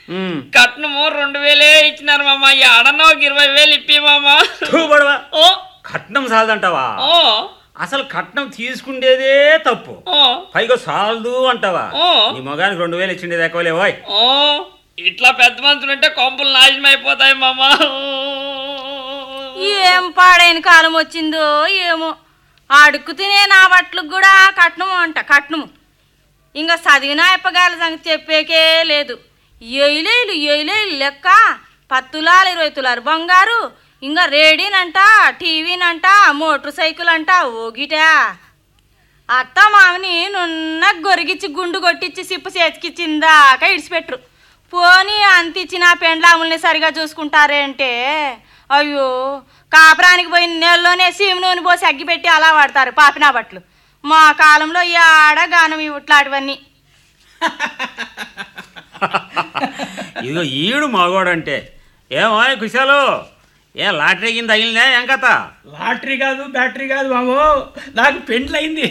ఉమ్. కట్నము రెండు వేలే ఇచ్చినారు మామ ఈ ఆడన్న ఒక ఇరవై వేలు ఇప్పి మామ తూ బడవా. ఓ కట్నం సాలదంటావా ఓ అసలు కట్నం తీసుకుండేదే తప్పు ఓ పైగా సాలదు అంటావా ఓ. నీ మగానికి రెండు వేలు ఇచ్చిండేది ఎక్కువలే ఓయ్ ఓ ఇట్లా పెద్ద మనుషులు ఉంటే కొంపలు నాశనం అయిపోతాయి మామ ఏం పాడైన కాలం వచ్చిందో ఏమో అడుక్కు తినే నా బట్టలకు కూడా కట్నము అంట కట్నము ఇంకా చదివిన అప్పగాల సంగతి చెప్పేకే లేదు ఎయిలేలు ఎయిలేలు లెక్క పత్తులాలు ఇరవై తులారు బంగారు ఇంకా రేడీనంట టీవీనంట మోటార్ సైకిల్ అంట ఓగిటా అత్త మామని నున్న గొరిగిచ్చి గుండు కొట్టించి సిప్పు చేతికిచ్చిందాక ఇడిచిపెట్టరు పోనీ అంతిచ్చిన పెండ్లాముల్ని సరిగా చూసుకుంటారే అంటే అయ్యో కాపురానికి పోయిన నెలలోనే సీము నూనె పోసి అగ్గిపెట్టి అలా వాడతారు పాపినా బట్టలు మా కాలంలో ఈ ఆడ గానం ఇట్లాంటివన్నీ ఇదిగో ఈడు మగోడంటే ఏమో కుశాలు ఏ లాటరీ కింద తగిలిందా ఏం కథ లాటరీ కాదు బ్యాటరీ కాదు మామో నాకు పెండ్లయింది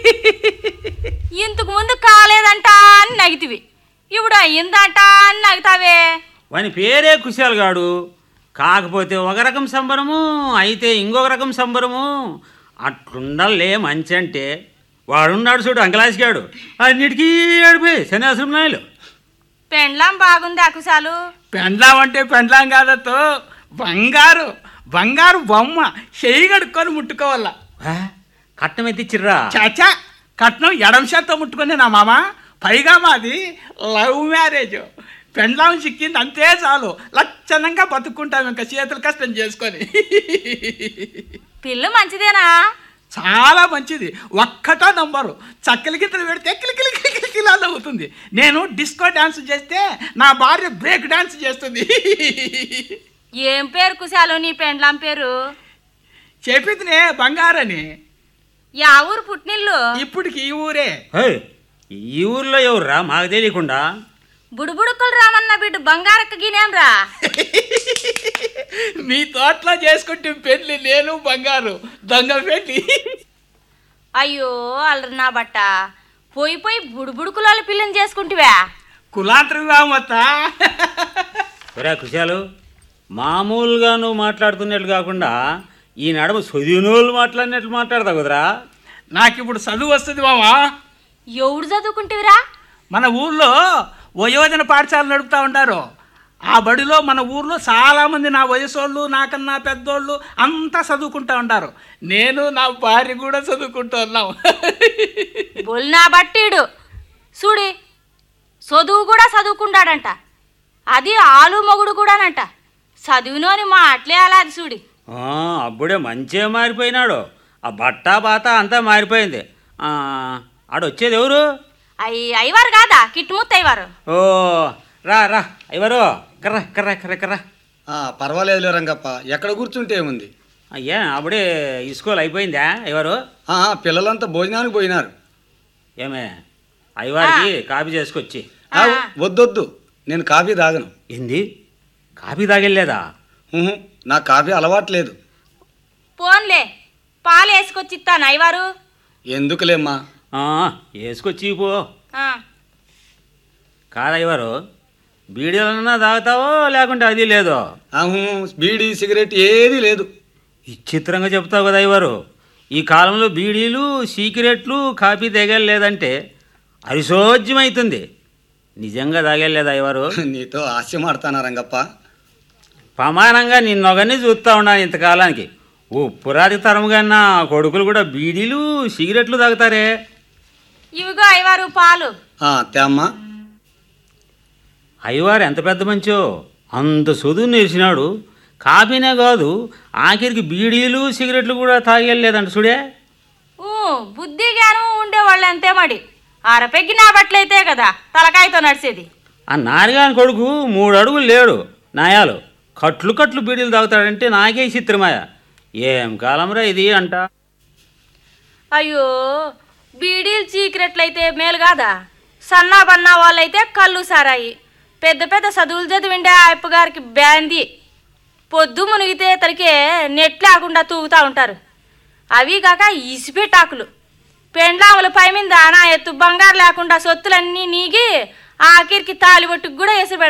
ఇంతకు ముందు కాలేదంట అని నగితివి ఇప్పుడు అయ్యిందంట అని నగుతావే వాని పేరే కుశాలు గాడు కాకపోతే ఒక రకం సంబరము అయితే ఇంకొక రకం సంబరము అట్లుండాలే మంచి అంటే వాడున్నాడు చూడు అంకలాసిగాడు అన్నిటికీ ఏడిపోయి సన్యాసం నాయలు పెండ్లాం బాగుంది అకుశాలు పెండ్లాం అంటే పెండ్లాం కాదతో బంగారు బంగారు బొమ్మ చెయ్యి కడుక్కొని ముట్టుకోవాలా ఆ, కట్నం ఎత్తిచ్చిర్రా చాచా కట్నం ఎడం చేత్తో ముట్టుకునే నా మామ పైగా మాది లవ్ మ్యారేజ్ పెండ్లాం చిక్కింది అంతే చాలు లక్షణంగా బతుక్కుంటాం ఇంకా చేతులు కష్టం చేసుకొని పిల్ల మంచిదేనా చాలా మంచిది ఒక్కటో నంబరు చక్కలి గిత్తలు పెడితే కిలికిలి కిలికిలి అలా అవుతుంది నేను డిస్కో డాన్స్ చేస్తే నా భార్య బ్రేక్ డాన్స్ చేస్తుంది ఏం పేరు కుశాలు నీ పెండ్లాం పేరు చెప్పిందినే బంగారని యా ఊరు పుట్టినిల్లు ఇప్పటికి ఈ ఊరే ఏయ్, ఈ ఊర్లో ఎవర్రా మాకు తెలియకుండా బుడుబుడుకులు రామన్న బిడ్డు బంగారక్క గినేం రా మీ తోటలో చేసుకుంటే పెళ్ళి నేను బంగారు దొంగ పెళ్ళి అయ్యో అల్లరి నా బట్ట పోయి పోయి బుడుబుడుకుల పిల్లని చేసుకుంటివా కులాంతరం కామత్త ఒరే కుశాలు మామూలుగా నువ్వు మాట్లాడుతున్నట్లు కాకుండా ఈ నడుమ చదివినోళ్ళు మాట్లాడినట్లు మాట్లాడతావు కదరా నాకు ఇప్పుడు చదువు వస్తుంది మామా ఎవడు చదువుకుంటివిరా మన ఊర్లో వయోజన పాఠశాల నడుపుతా ఉంటారు ఆ బడిలో మన ఊర్లో చాలామంది నా వయసోళ్ళు నాకన్నా పెద్దోళ్ళు అంతా చదువుకుంటా ఉంటారు నేను నా భార్య కూడా చదువుకుంటున్నాం బొల్నా బట్టీడు చూడి చదువు కూడా చదువుకుంటాడంట అది ఆలు మొగుడు కూడానంట చదివినోని మా అట్లే అలా అది చూడి ఆ, అప్పుడే మంచిగా మారిపోయినాడు ఆ బట్టా బాత అంతా మారిపోయింది ఆ, ఆడొచ్చేది ఎవరు అయ్యి అయ్యవారు కాదా కిట్టుముత్త అయ్యవారు ఓ రా రా ఎవరు కర్ర కర్ర కర్ర కర్ర ఆ, పర్వాలేదులే రంగప్ప ఎక్కడ కూర్చుంటే ఏముంది అయ్యా అప్పుడే ఇసుకోలు అయిపోయిందా ఎవరు ఆ, పిల్లలంతా భోజనానికి పోయినారు ఏమే అయ్యవారికి కాపీ చేసుకొచ్చి ఆ, వద్దొద్దు నేను కాఫీ తాగను ఏంది కాపీ తాగెళ్ళేదా ఉహు, నాకు కాఫీ అలవాట్లేదు పోన్లే పాలు వేసుకొచ్చి ఇస్తాను అయ్యవారు ఎందుకులేమ్మా ఆ, వేసుకొచ్చి పో ఆ, కాదయ్యవారు బీడీలన్నా తాగుతావో లేకుంటే అది లేదో ఆహు, బీడీ సిగరెట్ ఏదీ లేదు విచిత్రంగా చెప్తావు కదా అయ్యవారు ఈ కాలంలో బీడీలు సీక్రెట్లు కాఫీ తాగలేదంటే అరిశోజ్యమవుతుంది నిజంగా తాగలేదా అయ్యవారు నీతో హాస్యమాడతానా రంగప్ప ప్రమాణంగా నిన్నొగని చూస్తూ ఉన్నాను ఇంతకాలానికి ఓ పురాతి తరముగా నా కొడుకులు కూడా బీడీలు సిగరెట్లు తాగుతారే ఇవిగో అయ్యవారు పాలు ఆ, తేమ్మా అయ్యవారు ఎంత పెద్ద మంచో అంత చదువు నేర్చినాడు కాఫీనే కాదు ఆఖరికి బీడీలు సిగరెట్లు కూడా తాగలేదంట చూడే ఊ, బుద్ధి జ్ఞానం ఉండేవాళ్ళు అంతే మరి అరపెగ్గి నా బట్టలైతే కదా తలకాయతో నడిచేది ఆ నారిగాని కొడుకు మూడు అడుగులు లేడు నాయాలు కట్లు కట్లు బీడీలు తాగుతాడంటే నాకే చిత్రమాయ ఏం కాలంరా ఇది అంట అయ్యో బీడీలు చీకరెట్లయితే మేలు కాదా సన్నా బన్నా వాళ్ళైతే కళ్ళు సారాయి పెద్ద పెద్ద చదువులు చదివిండే ఆ అప్పగారికి బ్యాంది పొద్దు మునిగితే తనకే నెట్ లేకుండా తూగుతూ ఉంటారు అవి కాక ఇసిపెట్టాకులు పెండ్లాముల పై మీద నా ఎత్తు బంగారు లేకుండా సొత్తులన్నీ నీగి ఆఖరికి తాలిబొట్టుకు కూడా వేసి